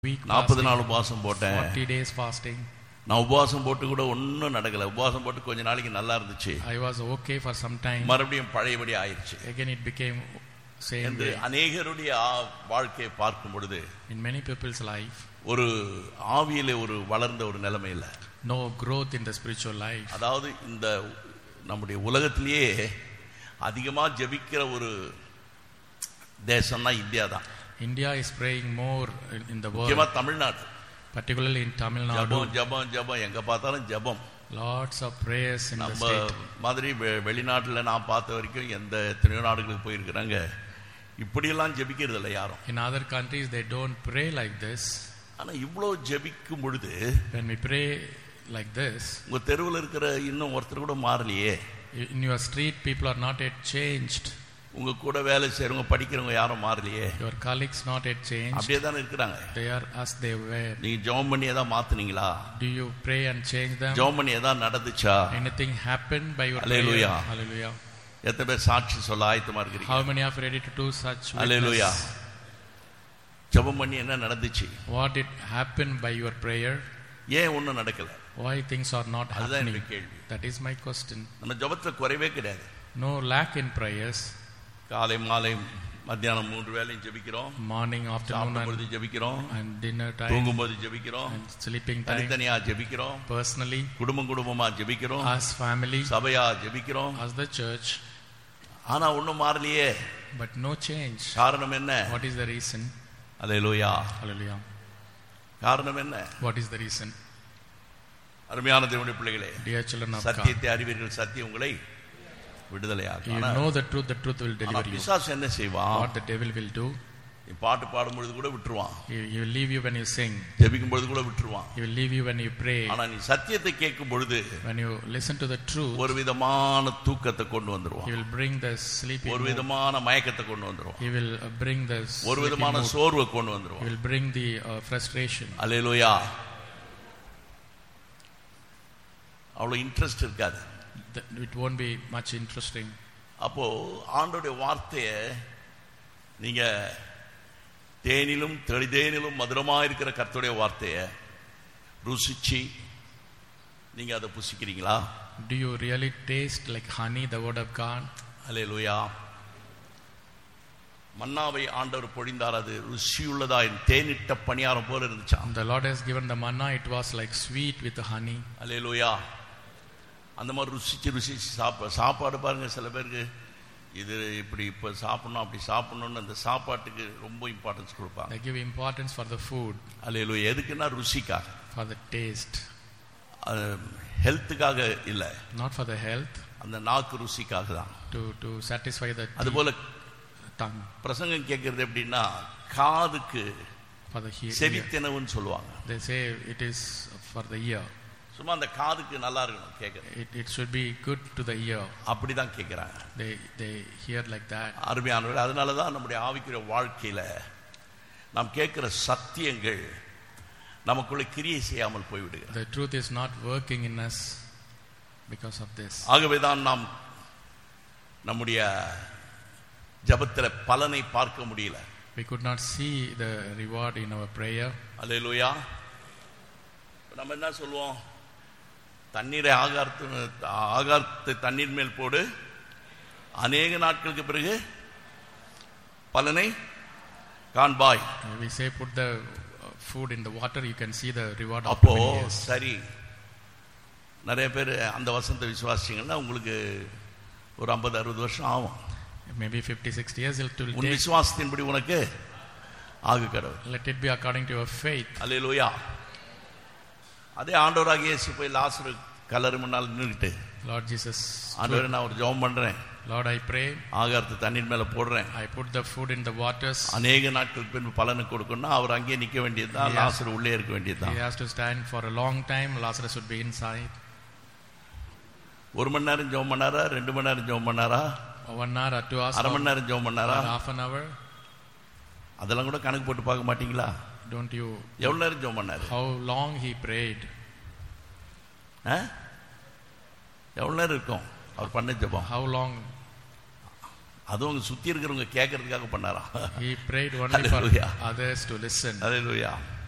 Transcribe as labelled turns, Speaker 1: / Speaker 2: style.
Speaker 1: week
Speaker 2: நாற்பது
Speaker 1: fasting,
Speaker 2: நாள் உபவாசம் போட்டேன்
Speaker 1: 40 days fasting.
Speaker 2: நான் உபவாசம் போட்டு கூட ஒன்றும் நடக்கல உபவாசம் போட்டு கொஞ்ச நாளைக்கு நல்லா இருந்துச்சு
Speaker 1: I was okay for some time.
Speaker 2: மறுபடியும் பழையபடி ஆயிடுச்சு
Speaker 1: Again, it became same
Speaker 2: என்று
Speaker 1: way.
Speaker 2: அநேகருடைய ஆ- வாழ்க்கையை பார்க்கும் பொழுது
Speaker 1: In many people's life,
Speaker 2: ஒரு ஆவியிலே ஒரு வளர்ந்த ஒரு நிலைமை இல்லை
Speaker 1: no growth in the spiritual life.
Speaker 2: அதாவது இந்த நம்முடைய உலகத்திலேயே அதிகமா ஜெபிக்கிற ஒரு தேசம்னா இந்தியா தான்
Speaker 1: India is praying more in, in the
Speaker 2: முக்கியமா
Speaker 1: world,
Speaker 2: Tamil Nadu
Speaker 1: particularly in Tamil Nadu.
Speaker 2: ஜபம் ஜபம் ஜபம் எங்க பார்த்தாலும் ஜபம்
Speaker 1: Lots of prayers in the
Speaker 2: நம்ம
Speaker 1: state.
Speaker 2: மாதிரி வெ- வெளிநாட்டுல நான் பார்த்த வரைக்கும் எந்த எத்தனையோ நாடுகளுக்கு போயிருக்கிறாங்க இப்படியெல்லாம் ஜெபிக்கிறது இல்லை யாரும்
Speaker 1: In other countries, they don't pray like this.
Speaker 2: ஆனா இவ்வளோ ஜெபிக்கும் பொழுது
Speaker 1: When we pray like this,
Speaker 2: உங்க தெருவில் இருக்கிற இன்னும் ஒருத்தர் கூட மாறலையே
Speaker 1: in your street, people are not yet changed.
Speaker 2: உங்க கூட வேலை செய்யறவங்க படிக்கிறவங்க யாரும் மாறலையே
Speaker 1: Your colleagues not yet changed.
Speaker 2: அப்படியே தானே இருக்கிறாங்க
Speaker 1: They are as they were.
Speaker 2: நீங்க ஜெபம் பண்ணி ஏதாவது மாத்துனீங்களா
Speaker 1: Do you pray and change them?
Speaker 2: ஜெபம் பண்ணி ஏதாவது நடந்துச்சா
Speaker 1: Anything happened by your
Speaker 2: Hallelujah.
Speaker 1: prayer? Hallelujah.
Speaker 2: எத்தனை பேர் சாட்சி சொல்ல ஆயத்தமா இருக்கிறீங்க
Speaker 1: How many are ready to do such
Speaker 2: Hallelujah.
Speaker 1: witness?
Speaker 2: ஜெபம் பண்ணி என்ன நடந்துச்சு
Speaker 1: What did happen by your prayer?
Speaker 2: ஏன் ஒண்ணும் நடக்கல
Speaker 1: Why things are not
Speaker 2: அதுதான்
Speaker 1: happening?
Speaker 2: என்னுடைய கேள்வி
Speaker 1: That is my question.
Speaker 2: நம்ம ஜெபத்துல குறைவே கிடையாது
Speaker 1: No lack in prayers.
Speaker 2: காலை மாலை மத்தியானம் மூன்று வேளையும் ஜெபிக்கிறோம்
Speaker 1: Morning, afternoon,
Speaker 2: சாப்பிடும்
Speaker 1: and,
Speaker 2: பொழுது ஜெபிக்கிறோம்
Speaker 1: and dinner time,
Speaker 2: தூங்கும்போது ஜெபிக்கிறோம்
Speaker 1: and sleeping time.
Speaker 2: தனித்தனியா ஜெபிக்கிறோம்
Speaker 1: Personally,
Speaker 2: குடும்பம் குடும்பமா ஜெபிக்கிறோம்
Speaker 1: as family,
Speaker 2: சபையா ஜெபிக்கிறோம்
Speaker 1: as the church,
Speaker 2: ஆனா ஒண்ணும் மாறலையே
Speaker 1: but no change.
Speaker 2: காரணம் என்ன
Speaker 1: What is the reason?
Speaker 2: Hallelujah
Speaker 1: Hallelujah.
Speaker 2: காரணம் என்ன
Speaker 1: What is the reason?
Speaker 2: அருமையான தேவனுடைய பிள்ளைகளே
Speaker 1: Dear children of God,
Speaker 2: சத்தியத்தை அறிவீர்கள் சத்தியம் உங்களை விடுதலையாக்கும்
Speaker 1: you
Speaker 2: ஆனா-
Speaker 1: know the truth, the truth will
Speaker 2: ஆனா
Speaker 1: deliver you.
Speaker 2: பிசாசு என்ன செய்வான்
Speaker 1: What the devil will do,
Speaker 2: நீ பாட்டு பாடும் பொழுது கூட விட்டுருவான்
Speaker 1: he, he will leave you when you sing.
Speaker 2: ஜெபிக்கும் பொழுது கூட விட்டுருவான்
Speaker 1: He will leave you when you pray.
Speaker 2: ஆனா நீ சத்தியத்தை கேட்கும் பொழுது
Speaker 1: When you listen to the truth,
Speaker 2: ஒரு விதமான தூக்கத்தை கொண்டு வந்துருவான்
Speaker 1: he will bring the sleepy
Speaker 2: ஒரு
Speaker 1: mood.
Speaker 2: விதமான மயக்கத்தை கொண்டு வந்துருவான்
Speaker 1: He will uh, bring the
Speaker 2: ஒரு
Speaker 1: sleepy
Speaker 2: விதமான
Speaker 1: mood.
Speaker 2: சோர்வை கொண்டு
Speaker 1: He
Speaker 2: வந்துருவான்
Speaker 1: will bring the uh, frustration.
Speaker 2: அலையலூயா அவ்வளவு இன்ட்ரெஸ்ட் இருக்காது
Speaker 1: Th- It won't be much interesting.
Speaker 2: அப்போ ஆண்டோடைய வார்த்தையை நீங்க தேனிலும் தெளிதேனிலும் மதுரமா இருக்கிற கர்த்தருடைய வார்த்தையை ருசிச்சு நீங்க அதை புசிக்கிறீங்களா
Speaker 1: Do you really taste like honey, the word of God?
Speaker 2: அலையலூயா மன்னாவை ஆண்டவர் பொழிந்தார் அது ருசியுள்ளதா தேனிட்ட பணியாரம் போல இருந்துச்சாம்
Speaker 1: The Lord has given the manna, it was like sweet with the honey.
Speaker 2: அலையலூயா அந்த மாதிரி ருசிச்சு ருசிச்சு சாப்பா சாப்பாடு பாருங்க சில பேருக்கு இது இப்படி இப்போ சாப்பிடணும் அப்படி சாப்பிடணும்னு அந்த சாப்பாட்டுக்கு ரொம்ப இம்பார்ட்டன்ஸ் கொடுப்பாங்க
Speaker 1: They give importance for the food,
Speaker 2: அலையலூயா எதுக்குன்னா ருசிக்காக
Speaker 1: for the taste,
Speaker 2: அது ஹெல்த்துக்காக இல்லை
Speaker 1: not for the health,
Speaker 2: அந்த நாக்கு ருசிக்காக தான்
Speaker 1: to, to satisfy the
Speaker 2: அதுபோல
Speaker 1: tongue,
Speaker 2: பிரசங்கம் கேட்கறது எப்படின்னா காதுக்கு
Speaker 1: for the he- ear.
Speaker 2: செவித்தினவுன்னு சொல்லுவாங்க
Speaker 1: They say it is for the ear.
Speaker 2: சும்மா அந்த காதுக்கு நல்லா இருக்கணும் கேட்கறது
Speaker 1: It, it should be good to the ear.
Speaker 2: அப்படிதான் கேட்கிறாங்க
Speaker 1: They, they hear like that.
Speaker 2: அருமையானவர்கள் அதனால தான் நம்முடைய ஆவிக்குரிய வாழ்க்கையில நாம் கேட்கிற சத்தியங்கள் நமக்குள்ள கிரியை செய்யாமல் போய்விடுகிறது
Speaker 1: The truth is not working in us because of this.
Speaker 2: ஆகவேதான் நாம் நம்முடைய ஜபத்துல பலனை பார்க்க முடியல
Speaker 1: We could not see the reward in our prayer.
Speaker 2: அல்லேலூயா நம்ம என்ன சொல்லுவோம் தண்ணீரை ஆகாரத்து ஆகாரத்தை தண்ணீர் மேல் போடு அநேக நாட்களுக்கு பிறகு பலனை காண்பாய்
Speaker 1: Uh, We say put the uh, food in the water, you can see the reward of
Speaker 2: அப்போ
Speaker 1: many years.
Speaker 2: சரி நிறைய பேர் அந்த வசனத்தை விசுவாசிங்கன்னா உங்களுக்கு ஒரு ஐம்பது அறுபது வருஷம் ஆகும்
Speaker 1: Maybe 50, 60 years it will
Speaker 2: உன்
Speaker 1: take.
Speaker 2: விசுவாசத்தின்படி உனக்கு ஆகு கடவுள்
Speaker 1: Let it be according to your faith.
Speaker 2: அல்லேலூயா அதே ஆண்டவராக இயேசு போய் லாசரு கல்லறு முன்னால் நின்றுட்டு
Speaker 1: Lord Jesus,
Speaker 2: ஆண்டவரே நான் ஒரு ஜெபம் பண்றேன்
Speaker 1: Lord, I pray.
Speaker 2: ஆகாரத்தை தண்ணீர் மேல போடுறேன்
Speaker 1: I put the food in the waters.
Speaker 2: அநேக நாட்களுக்கு பின்பு பலனை கொடுக்கணும்னா அவர் அங்கேயே நிக்க வேண்டியதுதான்
Speaker 1: Yes.
Speaker 2: லாசர் உள்ளே இருக்க
Speaker 1: He
Speaker 2: வேண்டியதுதான்
Speaker 1: has to stand for a long time. Lazarus would be inside.
Speaker 2: ஒரு மணி நேரம் ஜெபம் பண்ணாரா ரெண்டு மணி நேரம் ஜெபம் பண்ணாரா
Speaker 1: One hour or two hours
Speaker 2: அரை
Speaker 1: or,
Speaker 2: மணி நேரம் ஜெபம்
Speaker 1: or
Speaker 2: பண்ணாரா
Speaker 1: half an hour.
Speaker 2: அதெல்லாம் கூட கணக்கு போட்டு பார்க்க மாட்டீங்களா
Speaker 1: Don't you?
Speaker 2: எவ்வளவு நேரம் ஜெபம் பண்ணாரு
Speaker 1: How long he prayed?
Speaker 2: ஆ? எவ்வளவு நேரம் இருக்கும் அவர் பண்ண ஜெபம்
Speaker 1: How long
Speaker 2: அதுவும் அவங்க சுத்தி இருக்கிறவங்க கேட்கறதுக்காக பண்ணாரா
Speaker 1: he prayed only for
Speaker 2: Hallelujah.
Speaker 1: others to listen.
Speaker 2: Hallelujah